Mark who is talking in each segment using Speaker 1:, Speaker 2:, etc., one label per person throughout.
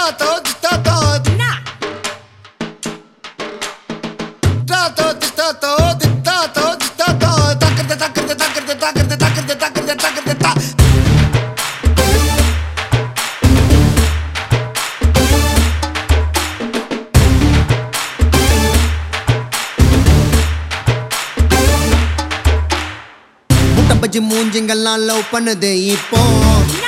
Speaker 1: Tato, tato,
Speaker 2: என்ன
Speaker 1: tato, tato, tato, tato, takkarte, takkarte, takkarte, takkarte, takkarte, takkarte, takkarte, ta.
Speaker 3: முட்டை bajji மூஞ்சிங்கெல்லாம் love பண்ணுது இப்போ
Speaker 2: என்ன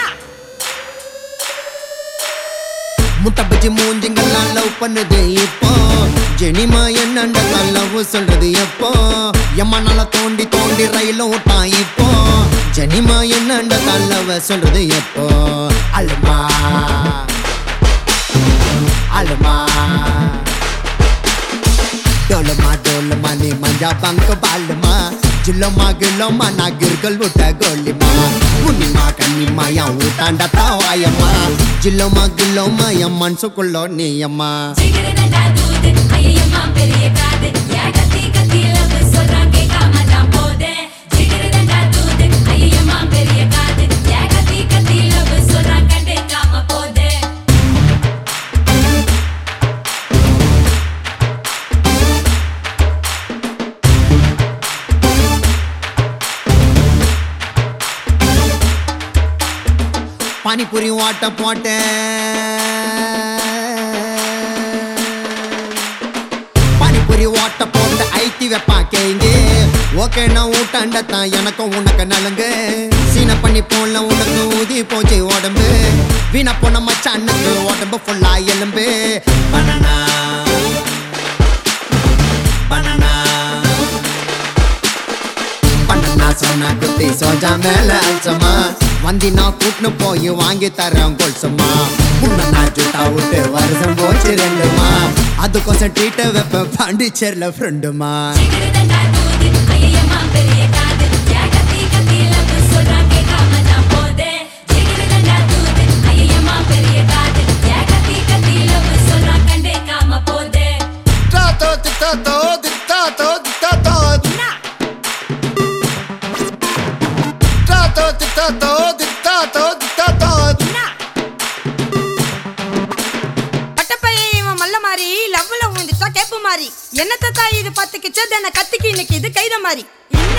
Speaker 3: முட்டை பஜ்ஜி மூஞ்சிங்கெல்லாம் லவ் பண்ணுது இப்போ ஜெனிமா என்னண்ட லவ் சொல்றது எப்போ எம்மா நல்லா தோண்டி தோண்டி ரயில விட்டான் இப்போ ஜெனிமா என்னண்ட லவ் சொல்றது எப்போ அழுமா அழுமா டோலமா டோலமா நீ மஞ்சா பங்க பாலுமா ஜில்லமா கில்லமா நான் கிர்கள் விட்ட கோலிமா முன்னிமா கண்ணிமா என் ஊட்டாண்ட தாவாயம்மா ஜில்லமா கில்லமா என் மனசுக்குள்ளோ நீயம்மா
Speaker 4: ஜிகிருதண்டா தூது, ஐயையம்மா பெரிய காது. ஏன் கத்தி கத்தி love சொல்றான் கேட்காம தான் போதே. ஜிகிருதண்டா தூது, ஐயையம்மா பெரிய காது. ஏன் கத்தி கத்தி love சொல்றான் கண்டுக்காம போதே.
Speaker 3: பானிபூரி ஓட்ட போட்டேன் பானிபூரி ஓட்ட போட்டு ஐத்தி வைப்பான் கேங்க ஓகே நான் ஊட்டாண்ட தான் எனக்கும் உனக்கு நலங்கு சீன பண்ணி போல உனக்கு ஊதி போச்சு உடம்பு வீணா போன மச்சானுக்கு உடம்பு ஃபுல்லா எலும்பு பனானா பனானா பண்ணா சொன்னா குத்தி சோஜா மேல அல்சமா வந்தி நான் கூட்டுன்னு போய் வாங்கி தரேன் கொல்சமா உன்னை நான் ஜூட்டா விட்டு வருஷம் போச்சு ரெண்டுமா அதுக்கோசம் ட்ரீட்டை வைப்பேன் பாண்டிச்சேரியில் ஃப்ரெண்டுமா
Speaker 4: ஜிகிருதண்டா தூது, ஐயையம்மா பெரிய காது. ஏன் கத்தி கத்தி love சொல்றான் கேட்காம தான் போதே. ஜிகிருதண்டா தூது, ஐயையம்மா பெரிய காது. ஏன் கத்தி கத்தி love சொல்றான் கண்டுக்காம போதே
Speaker 1: Tato, tato, tato, tato,
Speaker 2: என்ன
Speaker 1: tato, tato, tato, tato.
Speaker 2: என்ன பட்டப்பையன் இவன் மல்ல மாதிரி லவ்ல விழுந்துட்டா கேப்பு மாதிரி என்னத்த தாய் இது பத்துக்கிச்சு தென்ன கத்திக்கு இன்னைக்கு இது கைத மாதிரி என்ன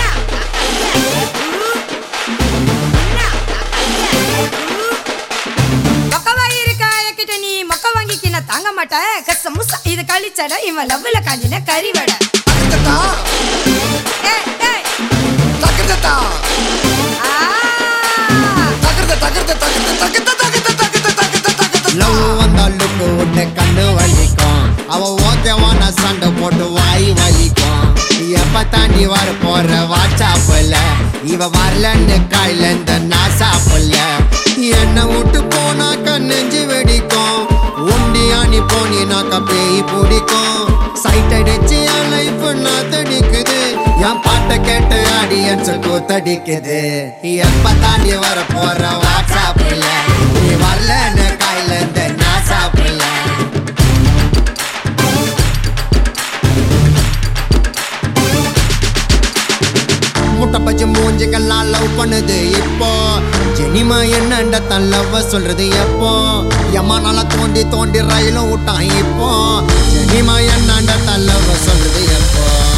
Speaker 2: மொக்கவாய் இருக்கா கிட்ட நீ மொக்க வாங்கிக்கு நான் தாங்க மாட்டேன் கச முசா இது கழிச்சட இவன் லவ்ல காஞ்சின கறி வடை
Speaker 1: Takkarte,
Speaker 2: ஏய், ஏய்,
Speaker 1: takkarte, ta.
Speaker 2: ஆ.
Speaker 1: Takkarte, takkarte, takkarte, takkarte, takkarte, takkarte, takkarte, takkarte, ta.
Speaker 3: Love வந்தாலுக்கு விட்டு கண்ணு வலிக்கும் அவ ஓகேவான சண்டை போட்டு வாய் வலிக்கும் எப்ப தாண்டி வர போற வாட்ஸ்அப்ல இவ வரலன்னு காயில இந்த நான் சாப்பிடல என்ன விட்டு போனாக்க நெஞ்சு வெடிக்கும் உண்டியா நீ போனினாக்க பேய் பிடிக்கும் சைட் அடிச்சு என் லைஃப் நான் தடிக்குது என் பாட்டை கேட்டு ஆடியன்ஸ் கூத்தடிக்குது எப்ப தாண்டி வர போற வாட்ஸ்அப்ல நீ வரலன்னு காயில இந்த நான் சாப்பிடல முட்டை பச்சை மூஞ்சிக்கெல்லாம் லவ் பண்ணுது இப்போ ஜெனிமா என்னண்ட தன் லவ் சொல்றது எப்போ எம்மா நல்லா தோண்டி தோண்டி ரயிலும் விட்டான் இப்போ ஜெனிமா என்னண்ட தன் லவ் சொல்றது எப்போ